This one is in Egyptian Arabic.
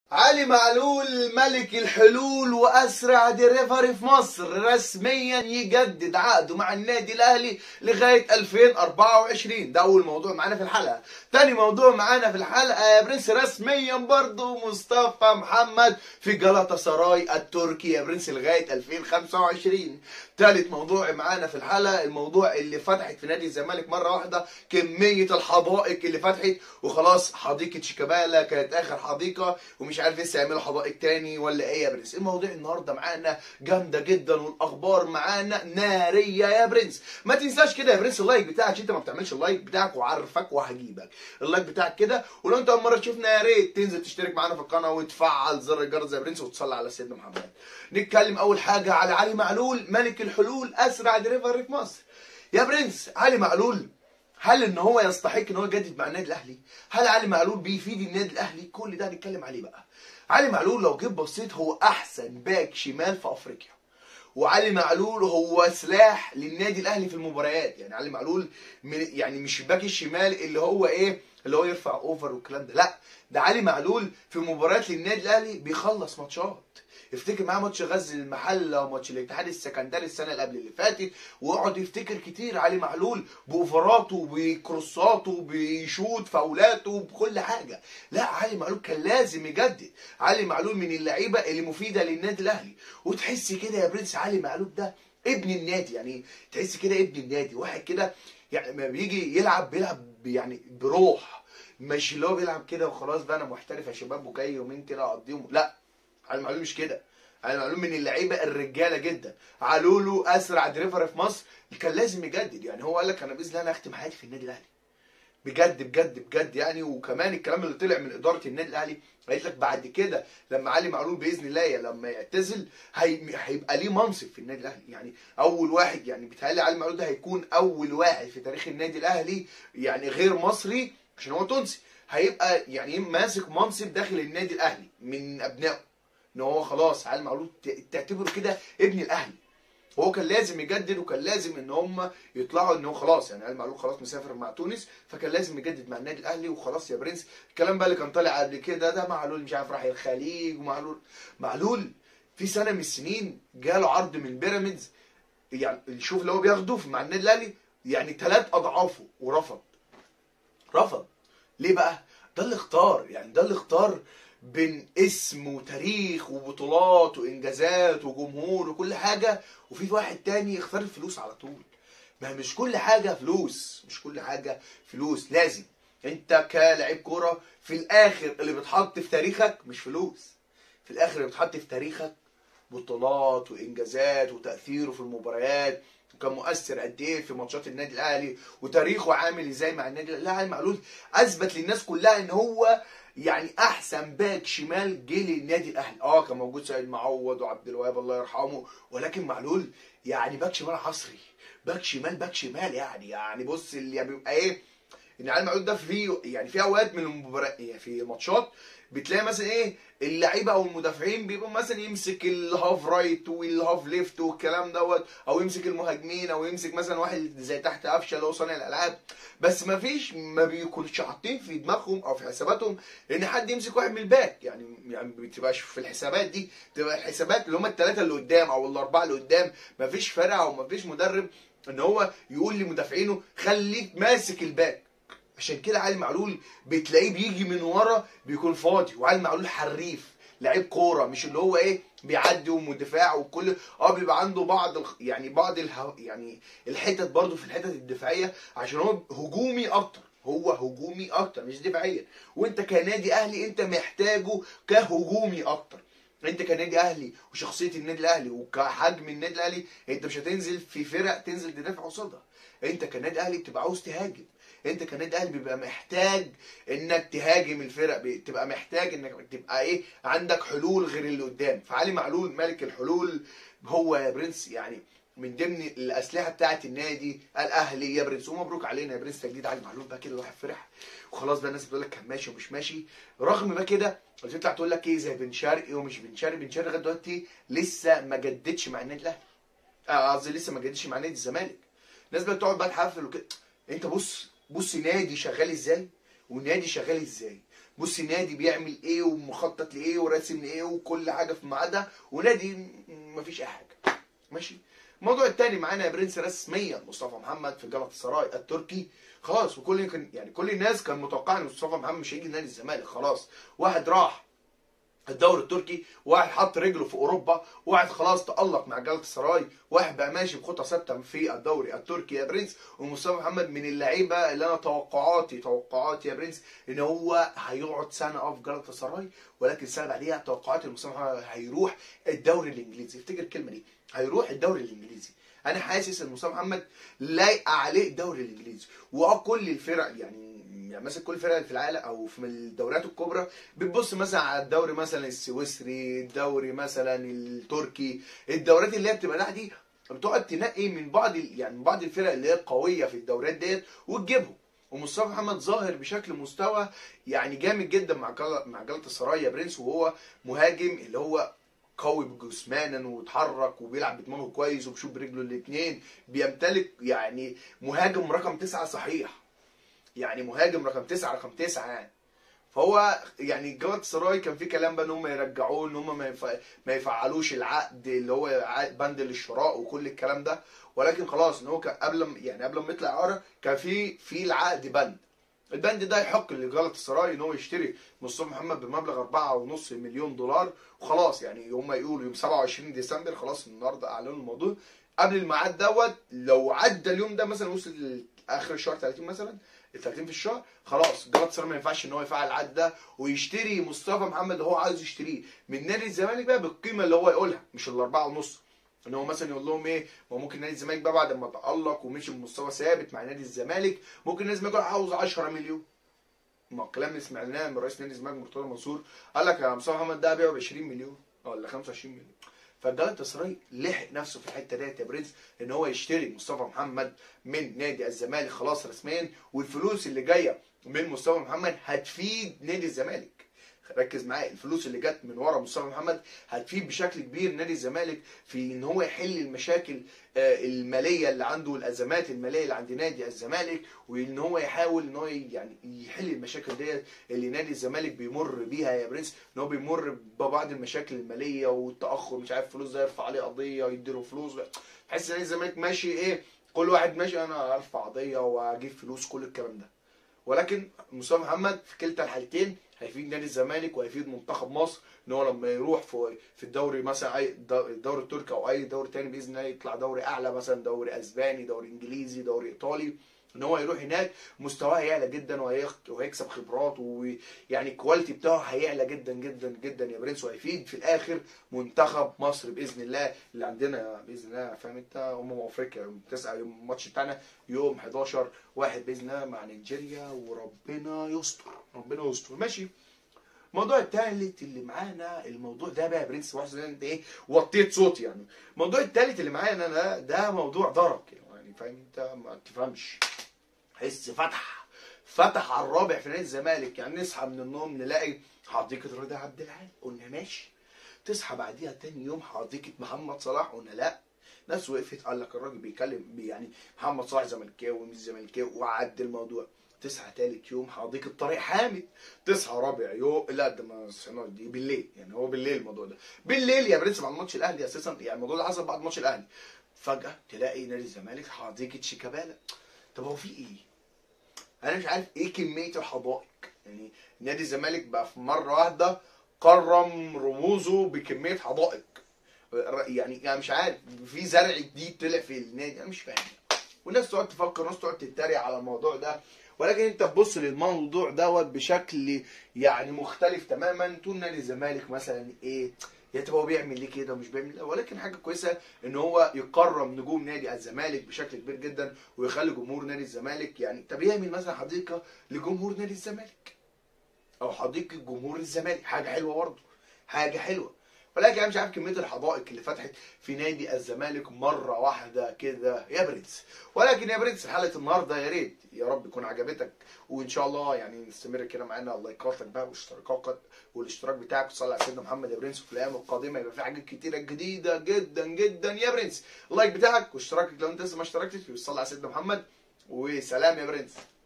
علي معلول ملك الحلول واسرع ديريفري في مصر رسميا يجدد عقده مع النادي الاهلي لغايه 2024 ده اول موضوع معانا في الحلقه تاني موضوع معانا في الحلقه يا برنس رسميا برضو مصطفى محمد في جلطة سراي التركي يا برنس لغايه 2025 تالت موضوع معانا في الحلقه الموضوع اللي فتحت في نادي الزمالك مره واحده كميه الحدائق اللي فتحت وخلاص حديقه شيكابالا كانت اخر حديقه ومش عارف لسه يعملوا حدائق تاني ولا ايه يا برنس المواضيع النهارده معانا جامده جدا والاخبار معانا ناريه يا برنس ما تنساش كده يا برنس اللايك بتاعك عشان انت ما بتعملش اللايك بتاعك وعارفك وهجيبك اللايك بتاعك كده ولو انت اول مره تشوفنا يا ريت تنزل تشترك معانا في القناه وتفعل زر الجرس يا برنس وتصلي على سيدنا محمد نتكلم اول حاجه على علي معلول ملك الحلول اسرع دريفر في مصر يا برنس علي معلول هل ان هو يستحق ان هو يجدد مع النادي الاهلي هل علي معلول بيفيد النادي الاهلي كل ده هنتكلم عليه بقى علي معلول لو جيت بصيت هو احسن باك شمال في افريقيا وعلي معلول هو سلاح للنادي الاهلي في المباريات يعني علي معلول من يعني مش الباك الشمال اللي هو ايه اللي هو يرفع اوفر والكلام ده لا ده علي معلول في مباريات للنادي الاهلي بيخلص ماتشات افتكر معاه ماتش غزل المحله وماتش الاتحاد السكندري السنه اللي قبل اللي فاتت واقعد يفتكر كتير علي معلول باوفراته بكروساته بيشوط فاولاته بكل حاجه لا علي معلول كان لازم يجدد علي معلول من اللعيبه اللي مفيده للنادي الاهلي وتحس كده يا برنس علي معلول ده ابن النادي يعني تحس كده ابن النادي واحد كده يعني ما بيجي يلعب بيلعب يعني بروح مش اللي هو بيلعب كده وخلاص بقى انا محترف يا شباب وجاي يومين كده اقضيهم لا علي معلول مش كده علي معلول من اللعيبه الرجاله جدا علولو اسرع دريفر في مصر كان لازم يجدد يعني هو قال لك انا باذن الله انا اختم حياتي في النادي الاهلي بجد بجد بجد يعني وكمان الكلام اللي طلع من اداره النادي الاهلي قالت لك بعد كده لما علي معلول باذن الله لما يعتزل هي... هيبقى ليه منصب في النادي الاهلي يعني اول واحد يعني بيتهيألي علي معلول ده هيكون اول واحد في تاريخ النادي الاهلي يعني غير مصري عشان هو تونسي هيبقى يعني ماسك منصب داخل النادي الاهلي من ابنائه ان هو خلاص علي معلول تعتبره كده ابن الاهلي هو كان لازم يجدد وكان لازم ان هم يطلعوا ان هو خلاص يعني علي معلول خلاص مسافر مع تونس فكان لازم يجدد مع النادي الاهلي وخلاص يا برنس الكلام بقى اللي كان طالع قبل كده ده معلول مش عارف راح الخليج ومعلول معلول في سنه من السنين جاله عرض من بيراميدز يعني شوف اللي هو بياخده مع النادي الاهلي يعني ثلاث اضعافه ورفض رفض ليه بقى ده اللي اختار يعني ده اللي اختار بين اسم وتاريخ وبطولات وانجازات وجمهور وكل حاجه وفي واحد تاني يختار الفلوس على طول ما مش كل حاجه فلوس مش كل حاجه فلوس لازم انت كلاعب كوره في الاخر اللي بتحط في تاريخك مش فلوس في الاخر اللي بتحط في تاريخك بطولات وانجازات وتاثيره في المباريات وكان مؤثر قد ايه في ماتشات النادي الاهلي وتاريخه عامل ازاي مع النادي الاهلي علي معلول اثبت للناس كلها ان هو يعني احسن باك شمال جه للنادي الاهلي اه كان موجود سيد معوض وعبد الوهاب الله يرحمه ولكن معلول يعني باك شمال عصري باك شمال باك شمال يعني يعني بص اللي بيبقى ايه ان علي معلول ده في يعني في اوقات من المباريات يعني في ماتشات بتلاقي مثلا ايه اللعيبه او المدافعين بيبقوا مثلا يمسك الهاف رايت والهاف ليفت والكلام دوت او يمسك المهاجمين او يمسك مثلا واحد زي تحت قفشه اللي هو صانع الالعاب بس ما فيش ما بيكونش حاطين في دماغهم او في حساباتهم ان حد يمسك واحد من الباك يعني يعني ما بتبقاش في الحسابات دي تبقى الحسابات اللي هم الثلاثه اللي قدام او الاربعه اللي قدام ما فيش فرقه او ما فيش مدرب ان هو يقول لمدافعينه خليك ماسك الباك عشان كده علي معلول بتلاقيه بيجي من ورا بيكون فاضي وعلي معلول حريف لعيب كوره مش اللي هو ايه بيعدي ومدافع وكل اه بيبقى عنده بعض ال... يعني بعض الها... يعني الحتت برضه في الحتت الدفاعيه عشان هو هجومي اكتر هو هجومي اكتر مش دفاعيا وانت كنادي اهلي انت محتاجه كهجومي اكتر انت كنادي اهلي وشخصيه النادي الاهلي وكحجم النادي الاهلي انت مش هتنزل في فرق تنزل تدافع قصادها انت كنادي اهلي بتبقى عاوز تهاجم انت كنادي اهلي بيبقى محتاج انك تهاجم الفرق بتبقى محتاج انك تبقى ايه عندك حلول غير اللي قدام فعلي معلول ملك الحلول هو يا برنس يعني من ضمن الاسلحه بتاعه النادي الاهلي يا برنس ومبروك علينا يا برنس تجديد علي معلول بقى كده الواحد فرح وخلاص بقى الناس بتقول لك كان ماشي ومش ماشي رغم بقى كده تطلع تقول لك ايه زي بن شرقي ومش بن شرقي بن شرقي لغايه دلوقتي لسه ما جددش مع النادي الاهلي قصدي لسه ما جددش مع نادي الزمالك الناس بقى تقعد بقى تحفل وكده انت بص بص نادي شغال ازاي ونادي شغال ازاي بص النادي بيعمل ايه ومخطط لايه وراسم لايه وكل حاجه في ميعادها ونادي م- مفيش اي حاجه ماشي الموضوع التاني معانا يا برنس رسميا مصطفى محمد في جلطة السراي التركي خلاص وكل كان يعني كل الناس كان متوقع ان مصطفى محمد مش هيجي نادي الزمالك خلاص واحد راح الدوري التركي واحد حط رجله في اوروبا واحد خلاص تالق مع جلطة السراي واحد بقى ماشي بخطى ثابته في الدوري التركي يا برنس ومصطفى محمد من اللعيبه اللي انا توقعاتي توقعاتي يا برنس ان هو هيقعد سنه اه في جلطة السراي ولكن السنه بعديها توقعاتي ان مصطفى محمد هيروح الدوري الانجليزي افتكر الكلمه دي هيروح الدوري الانجليزي انا حاسس ان مصطفى محمد لايق عليه الدوري الانجليزي واه كل الفرق يعني يعني مثلا كل الفرق في العالم او في الدوريات الكبرى بتبص مثلا على الدوري مثلا السويسري الدوري مثلا التركي الدوريات اللي هي بتبقى تحت دي بتقعد تنقي من بعض ال- يعني من بعض الفرق اللي هي قويه في الدوريات ديت وتجيبهم ومصطفى محمد ظاهر بشكل مستوى يعني جامد جدا مع جل... مع جلطة السراي يا برنس وهو مهاجم اللي هو قوي جسمانا ويتحرك وبيلعب بدماغه كويس وبيشوف برجله الاثنين بيمتلك يعني مهاجم رقم تسعة صحيح يعني مهاجم رقم تسعة رقم تسعة يعني فهو يعني جلطة السراي كان في كلام بقى ان هم يرجعوه ان هم ما, يف... ما يفعلوش العقد اللي هو عقد بند للشراء وكل الكلام ده ولكن خلاص ان هو كان قبل ما يعني قبل ما يطلع اعاره كان في في العقد بند البند ده يحق لجلطة السراي ان هو يشتري مصطفى محمد بمبلغ 4.5 مليون دولار وخلاص يعني هم يقولوا يوم 27 ديسمبر خلاص النهارده اعلنوا الموضوع قبل الميعاد دوت لو عدى اليوم ده مثلا وصل اخر الشهر 30 مثلا ال 30 في الشهر خلاص جلطة السراي ما ينفعش ان هو يفعل العقد ده ويشتري مصطفى محمد اللي هو عايز يشتريه من نادي الزمالك بقى بالقيمه اللي هو يقولها مش الاربعه ونص ان هو مثلا يقول لهم ايه ما ممكن نادي الزمالك بقى بعد ما تالق ومشي بمستوى ثابت مع نادي الزمالك ممكن نادي الزمالك يقول عاوز 10 مليون ما الكلام اللي سمعناه من رئيس نادي الزمالك مرتضى منصور قال لك يا مصطفى محمد ده هبيعه ب 20 مليون ولا 25 مليون فجلطة السراي لحق نفسه في الحته ديت يا برنس ان هو يشتري مصطفى محمد من نادي الزمالك خلاص رسميا والفلوس اللي جايه من مصطفى محمد هتفيد نادي الزمالك ركز معايا الفلوس اللي جت من ورا مصطفى محمد هتفيد بشكل كبير نادي الزمالك في ان هو يحل المشاكل آه، الماليه اللي عنده الازمات الماليه اللي عند نادي الزمالك وان هو يحاول ان هو يعني يحل المشاكل ديت اللي نادي الزمالك بيمر بيها يا برنس ان هو بيمر ببعض المشاكل الماليه والتاخر مش عارف فلوس ده يرفع عليه قضيه يديله فلوس تحس ان نادي الزمالك ماشي ايه كل واحد ماشي انا ارفع قضيه واجيب فلوس كل الكلام ده ولكن مصطفى محمد في كلتا الحالتين هيفيد نادي الزمالك وهيفيد منتخب مصر ان هو لما يروح في في الدوري مثلا اي دو- الدوري التركي او اي دوري تاني باذن الله يطلع دوري اعلى مثلا دوري اسباني دوري انجليزي دوري ايطالي ان هو يروح هناك مستواه هيعلى جدا وهيخ- وهيكسب خبرات ويعني الكواليتي بتاعه هيعلى جدا جدا جدا يا برنس وهيفيد في الاخر منتخب مصر باذن الله اللي عندنا باذن الله فاهم انت امم افريقيا يوم 9 يوم الماتش بتاعنا يوم 11 واحد باذن الله مع نيجيريا وربنا يستر ربنا يستر ماشي الموضوع الثالث اللي معانا الموضوع ده بقى يا برنس واحد زي انت ايه وطيت صوتي يعني الموضوع الثالث اللي معانا ده ده موضوع ضرب يعني فاهم انت ما تفهمش حس فتح فتح على الرابع في نادي الزمالك يعني نصحى من النوم نلاقي حديقة رضا عبد العال قلنا ماشي تصحى بعديها تاني يوم حديقة محمد صلاح قلنا لا ناس وقفت قال لك الراجل بيتكلم بي- يعني محمد صلاح زملكاوي مش زملكاوي وعد الموضوع تصحى تالت يوم حديقة طارق حامد تصحى رابع يوم لا ده ما صحيناش دي بالليل يعني هو بالليل الموضوع ده بالليل يا برنس بعد ماتش الاهلي اساسا يعني الموضوع ده حصل بعد ماتش الاهلي فجأة تلاقي نادي الزمالك حديقة شيكابالا طب هو في ايه؟ انا مش عارف ايه كميه الحدائق يعني نادي الزمالك بقى في مره واحده كرم رموزه بكميه حدائق يعني يعني مش عارف في زرع جديد طلع في النادي انا مش فاهم والناس تقعد تفكر والناس تقعد تتريق على الموضوع ده ولكن انت تبص للموضوع دوت بشكل يعني مختلف تماما تقول نادي الزمالك مثلا ايه يا طب هو بيعمل ليه كده ومش بيعمل لا ولكن حاجه كويسه ان هو يكرم نجوم نادي الزمالك بشكل كبير جدا ويخلي جمهور نادي الزمالك يعني طب يعمل مثلا حديقه لجمهور نادي الزمالك او حديقه جمهور الزمالك حاجه حلوه برضه حاجه حلوه ولكن انا مش عارف كميه الحدائق اللي فتحت في نادي الزمالك مره واحده كده يا برنس ولكن يا برنس حلقه النهارده يا ريت يا رب تكون عجبتك وان شاء الله يعني نستمر كده معانا لايكاتك بقى واشتراكاتك والاشتراك بتاعك وصلي على سيدنا محمد يا برنس وفي الايام القادمه يبقى في حاجات كتيره جديده جدا جدا يا برنس اللايك بتاعك واشتراكك لو انت لسه ما اشتركتش وصلي على سيدنا محمد وسلام يا برنس